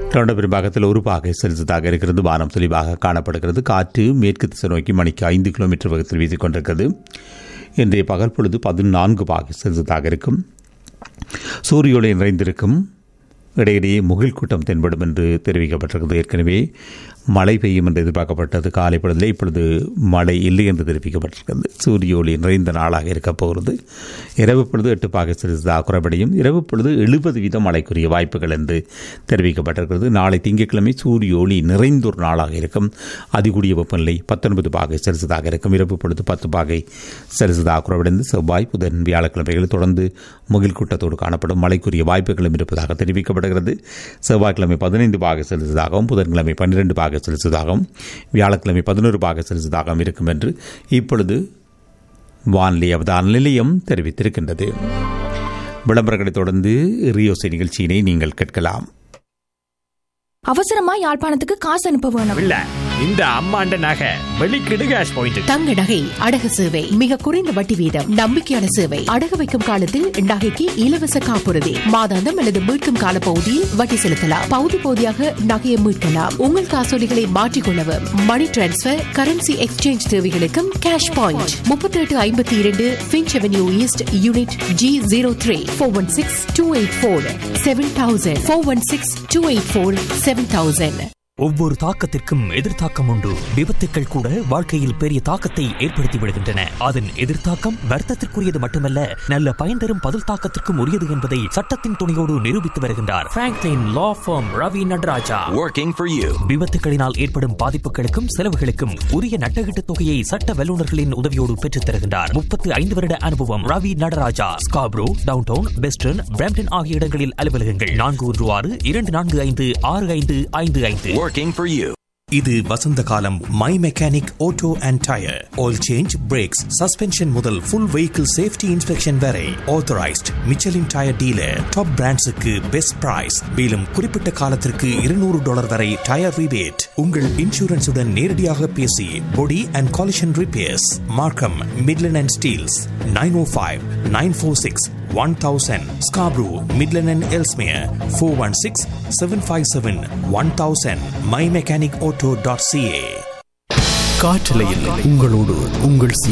தொடர்ந்த பெரும்பாகத்தில் ஒரு பாகை செலுத்ததாக இருக்கிறது வானம் தெளிவாக காணப்படுகிறது காற்று மேற்கு திசை நோக்கி மணிக்கு ஐந்து கிலோமீட்டர் வேகத்தில் வீசிக் கொண்டிருக்கிறது இன்றைய பகல் பொழுது பதினான்கு பாகை செலுத்ததாக இருக்கும் சூரிய ஒளி நிறைந்திருக்கும் இடையிடையே முகில் கூட்டம் தென்படும் என்று தெரிவிக்கப்பட்டிருக்கிறது ஏற்கனவே மழை பெய்யும் என்று எதிர்பார்க்கப்பட்டது காலை பொழுதில் இப்பொழுது மழை இல்லை என்று தெரிவிக்கப்பட்டிருக்கிறது சூரிய ஒளி நிறைந்த நாளாக இருக்கப் போகிறது இரவு பொழுது எட்டு பாக செலுத்ததாக குறைபடியும் இரவு பொழுது எழுபது வீதம் மழைக்குரிய வாய்ப்புகள் என்று தெரிவிக்கப்பட்டிருக்கிறது நாளை திங்கட்கிழமை சூரிய ஒளி நிறைந்த ஒரு நாளாக இருக்கும் அதிகூடிய வெப்பநிலை பத்தொன்பது பாகை செலுத்ததாக இருக்கும் இரவு பொழுது பத்து பாகை செலுத்ததாக குறைவடைந்து செவ்வாய் புதன் வியாழக்கிழமைகள் தொடர்ந்து முகில் கூட்டத்தோடு காணப்படும் மழைக்குரிய வாய்ப்புகளும் இருப்பதாக தெரிவிக்கப்படுகிறது செவ்வாய்க்கிழமை பதினைந்து பாக செலுத்ததாகவும் புதன்கிழமை பன்னிரண்டு பாக செலுத்ததாகவும் வியாழக்கிழமை பதினோரு பாக செலுத்ததாகவும் இருக்கும் என்று இப்பொழுது வானிலை அவதான நிலையம் தெரிவித்திருக்கின்றது விளம்பரங்களை தொடர்ந்து ரியோசை நிகழ்ச்சியினை நீங்கள் கேட்கலாம் அவசரமா யாழ்ப்பாணத்துக்கு காசு அனுப்ப வேணும் இல்ல இந்த அம்மாண்ட நகை வெளிக்கிடு கேஷ் பாயிண்ட் தங்க நகை அடகு சேவை மிக குறைந்த வட்டி வீதம் நம்பிக்கையான சேவை அடகு வைக்கும் காலத்தில் நகைக்கு இலவச காப்புறுதி மாதாந்தம் அல்லது மீட்கும் கால பகுதியில் வட்டி செலுத்தலாம் பகுதி பகுதியாக நகையை மீட்கலாம் உங்கள் காசோலிகளை மாற்றிக்கொள்ளவும் மணி டிரான்ஸ்பர் கரன்சி எக்ஸ்சேஞ்ச் தேவைகளுக்கும் கேஷ் பாயிண்ட் முப்பத்தி எட்டு ஐம்பத்தி இரண்டு Finch Avenue East unit G zero three four one six two eight four seven thousand four one six two eight four seven thousand ஒவ்வொரு தாக்கத்திற்கும் எதிர்த்தாக்கம் உண்டு விபத்துக்கள் கூட வாழ்க்கையில் பெரிய தாக்கத்தை ஏற்படுத்தி விடுகின்றன அதன் எதிர்த்தாக்கம் வர்த்தத்திற்குரியது மட்டுமல்ல நல்ல பயன் தரும் பதில் தாக்கத்திற்கும் உரியது என்பதை சட்டத்தின் துணையோடு நிரூபித்து வருகின்றார் Franklin Law Firm Ravi Nataraja Working for you. விபத்துகளினால் ஏற்படும் பாதிப்புகளுக்கும் செலவுகளுக்கும் உரிய நட்டகீட்டு தொகையை சட்ட வல்லுநர்களின் உதவியோடு பெற்றுத் தருகின்றார் முப்பத்தி ஐந்து வருட அனுபவம் ரவி நடராஜா ஸ்காப்ரோ டவுன்டவுன் பெஸ்டன் பிரம்டன் ஆகிய இடங்களில் அலுவலகங்கள் நான்கு ஒன்று ஆறு இரண்டு நான்கு ஐந்து ஆறு ஐந்து ஐந்து ஐந்து Working for you. இது வசந்த காலம் my mechanic auto and tyre oil change brakes suspension முதல் ஃபுல் வெஹிக்கிள் சேஃப்டி இன்ஸ்பெக்ஷன் வரை authorised Michelin tyre dealer top பிராண்ட்ஸுக்கு பெஸ்ட் பிரைஸ் மேலும் குறிப்பிட்ட காலத்திற்கு இருநூறு டாலர் வரை டயர் ரிபேட் உங்கள் இன்சூரன்ஸுடன் நேரடியாக பேசி body and collision repairs Markham Midland and Steeles nine o five nine four six one thousand Scarborough Midland and Ellesmere four one six seven five seven one thousand my mechanic auto dot CA காற்றலையில் உங்களோடு உங்கள்